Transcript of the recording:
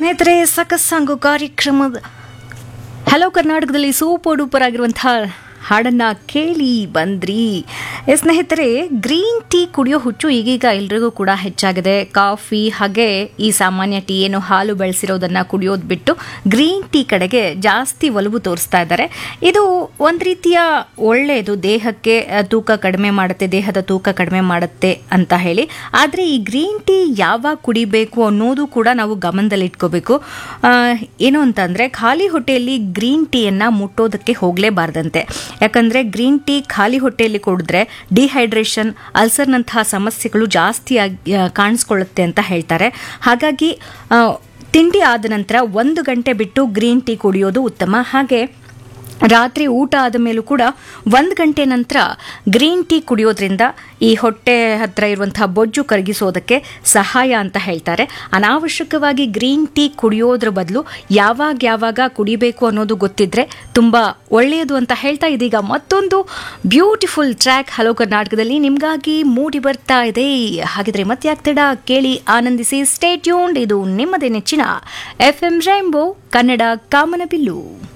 ಸ್ನೇಹಿತರೆ success song ಕಾರ್ಯಕ್ರಮದ hello ಕರ್ನಾಟಕದಲ್ಲಿ ಸೂಪರ್ ಡೂಪರ್ ಆಗಿರುವಂತಹ ಹಾಡನ್ನ ಕೇಳಿ ಬಂದ್ರಿ ಎ ಸ್ನೇಹಿತರೆ ಗ್ರೀನ್ ಟೀ ಕುಡಿಯೋ ಹುಚ್ಚು ಈಗೀಗ ಎಲ್ರಿಗೂ ಕೂಡ ಹೆಚ್ಚಾಗಿದೆ ಕಾಫಿ ಹಾಗೆ ಈ ಸಾಮಾನ್ಯ ಟೀ ಏನು ಹಾಲು ಬೆಳೆಸಿರೋದನ್ನ ಕುಡಿಯೋದು ಬಿಟ್ಟು ಗ್ರೀನ್ ಟೀ ಕಡೆಗೆ ಜಾಸ್ತಿ ಒಲವು ತೋರಿಸ್ತಾ ಇದ್ದಾರೆ ಇದು ಒಂದು ರೀತಿಯ ಒಳ್ಳೆಯದು ದೇಹಕ್ಕೆ ಆ, ತೂಕ ಕಡಿಮೆ ಮಾಡುತ್ತೆ ದೇಹದ ತೂಕ ಕಡಿಮೆ ಮಾಡುತ್ತೆ ಅಂತ ಹೇಳಿ ಆದರೆ ಈ ಗ್ರೀನ್ ಟೀ ಯಾವಾಗ ಕುಡಿಬೇಕು ಅನ್ನೋದು ಕೂಡ ನಾವು ಗಮನದಲ್ಲಿಟ್ಕೋಬೇಕು ಆ, ಏನು ಅಂತಂದರೆ ಖಾಲಿ ಹೊಟ್ಟೆಯಲ್ಲಿ ಗ್ರೀನ್ ಟೀಯನ್ನು ಮುಟ್ಟೋದಕ್ಕೆ ಹೋಗಲೇಬಾರ್ದಂತೆ ಯಾಕಂದರೆ ಗ್ರೀನ್ ಟೀ ಖಾಲಿ ಹೊಟ್ಟೆಯಲ್ಲಿ ಕುಡಿದ್ರೆ ಡಿಹೈಡ್ರೇಷನ್ ಅಲ್ಸರ್ನಂತಹ ಸಮಸ್ಯೆಗಳು ಜಾಸ್ತಿ ಆಗಿ ಆ, ಕಾಣಿಸ್ಕೊಳ್ಳುತ್ತೆ ಅಂತ ಹೇಳ್ತಾರೆ ಹಾಗಾಗಿ ಆ, ತಿಂಡಿ ಆದ ನಂತರ ಒಂದು ಗಂಟೆ ಬಿಟ್ಟು ಗ್ರೀನ್ ಟೀ ಕುಡಿಯೋದು ಉತ್ತಮ ಹಾಗೆ ರಾತ್ರಿ ಊಟ ಆದ ಮೇಲೂ ಕೂಡ ಒಂದು ಗಂಟೆ ನಂತರ ಗ್ರೀನ್ ಟೀ ಕುಡಿಯೋದ್ರಿಂದ ಈ ಹೊಟ್ಟೆ ಹತ್ರ ಇರುವಂತಹ ಬೊಜ್ಜು ಕರಗಿಸೋದಕ್ಕೆ ಸಹಾಯ ಅಂತ ಹೇಳ್ತಾರೆ ಅನಾವಶ್ಯಕವಾಗಿ ಗ್ರೀನ್ ಟೀ ಕುಡಿಯೋದ್ರ ಬದಲು ಯಾವಾಗ ಯಾವಾಗ ಕುಡಿಬೇಕು ಅನ್ನೋದು ಗೊತ್ತಿದ್ರೆ ತುಂಬ ಒಳ್ಳೆಯದು ಅಂತ ಹೇಳ್ತಾ ಇದೀಗ ಮತ್ತೊಂದು ಬ್ಯೂಟಿಫುಲ್ ಟ್ರ್ಯಾಕ್ ಹಲೋ ಕರ್ನಾಟಕದಲ್ಲಿ ನಿಮಗಾಗಿ ಮೂಡಿ ಬರ್ತಾ ಇದೆ ಹಾಗಿದ್ರೆ ಮತ್ತೆ ಆಗ್ತಡ ಕೇಳಿ ಆನಂದಿಸಿ ಸ್ಟೇ ಟ್ಯೂನ್ಡ್ ಇದು ನಿಮ್ಮದೇ ನೆಚ್ಚಿನ ಎಫ್ ಎಂ ರೈಂಬೋ ಕನ್ನಡ ಕಾಮನಬಿಲ್ಲು